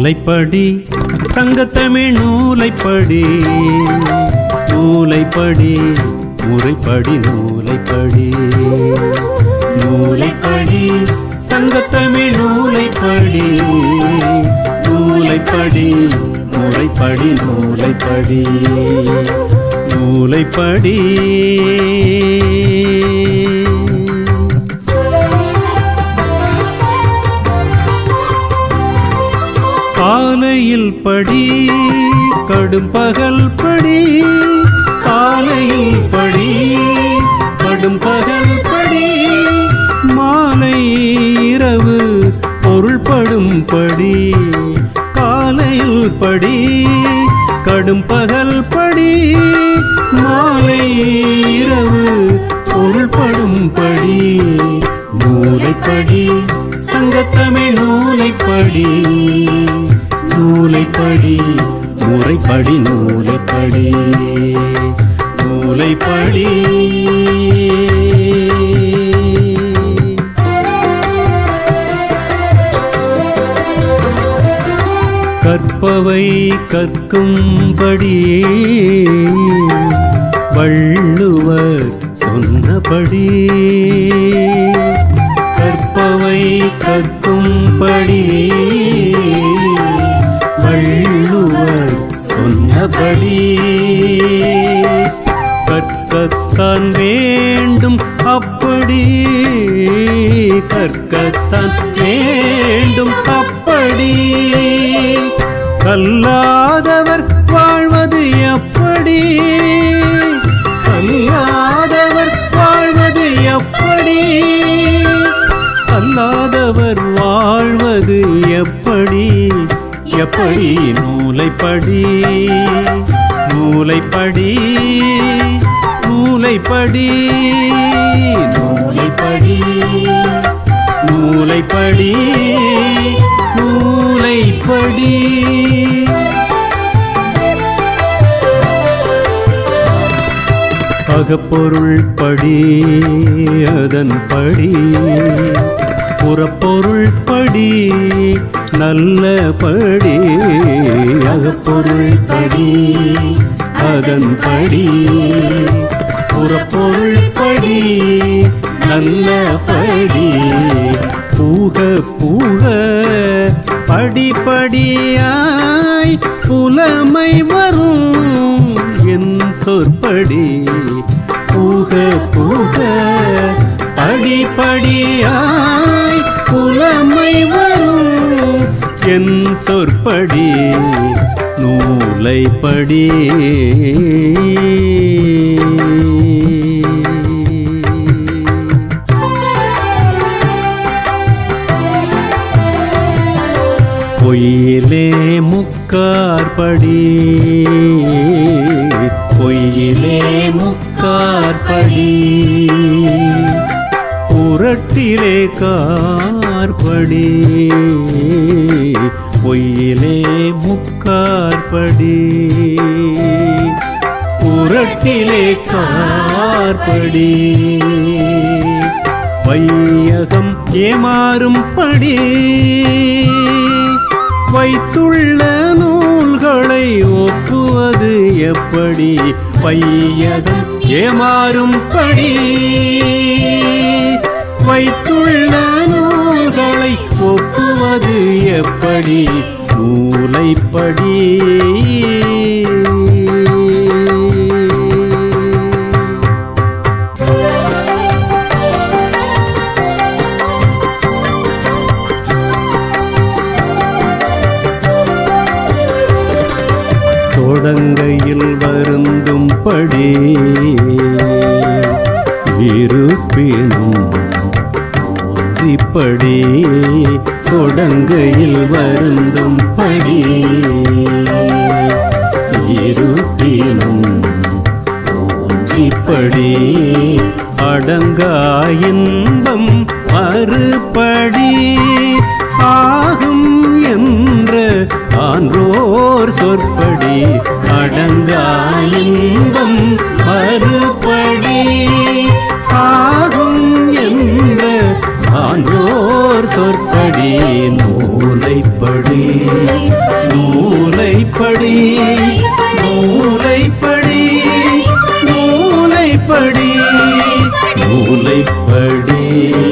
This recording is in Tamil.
நூலைப்படி சங்கத்தமிழ் நூலைப்படி நூலைப்படி முறைப்படி நூலைப்படி நூலைப்படி சங்கத்தமிழ் நூலைப்படி நூலைப்படி முறைப்படி நூலைப்படி நூலைப்படி காலையில் படி கடும் பகல் படி காலையில் படி கடும் பகல் படி மாலை இரவு பொருள்படும் படி காலையில் படி கடும் பகல் படி மாலை இரவு பொருள்படும் படி நூலைப்படி சங்கத்தமிழ் நூலைப்படி நூலைப்படி முறைப்படி நூலைப்படி நூலைப்படி கற்பவை கற்கும்படி வள்ளுவர் சொன்னபடி கற்பவை கற்கும்படி வள்ளுவர் சொன்னபடி கற்கத்தான் வேண்டும் அப்படி கற்கத்தான் வேண்டும் அப்படி கல்லாதவர் வாழ்வது எப்படி கல்லாதவர் வாழ்வது எப்படி அல்லாதவர் வாழ்வது எப்படி எப்படி நூலைப்படி நூலைப்படி நூலைப்படி நூலைப்படி நூலைப்படி நூலைப்படி அகப்பொருள் படி அதன் படி புறப்பொருள் படி நல்ல படி அகப்பொருள் படி அதன் படி புறப்பொருள் படி நல்ல படி பூக பூக படிப்படியாய் புலமை வரும் என் சொற்படி பூக பூக படிப்படியாய் புலமை வரும் என் சொற்படி நூலைப்படி பொய்யிலே முக்கார்படி பொய்யிலே முக்கார்படி புரட்டிலே கார்படி பொய்யிலே முக்கார்படி புரட்டிலே கார்படி வையகம் ஏமாறும் படி வைத்துள்ள நூல்களை ஒப்புவது எப்படி வையகம் ஏமாறும் படி வைத்துள்ள நூல்களை ஒப்புவது எப்படி நூலைப்படி தொடங்கையில் வருந்தும் படி இருப்பினும் ஒன்றிப்படி தொடங்கையில் வருந்தும் படி இருப்பினும் ஒன்றிப்படி அடங்கா இன்பம் மறுபடி ஆகும் என்ற ஆன்றோர் சொற்படி அடங்கா இன்பம் மறுபடி ஆகும் என்ற ஆன்றோர் சொற்படி நூலைப்படி நூலைப்படி நூலைப்படி நூலைப்படி நூலைப்படி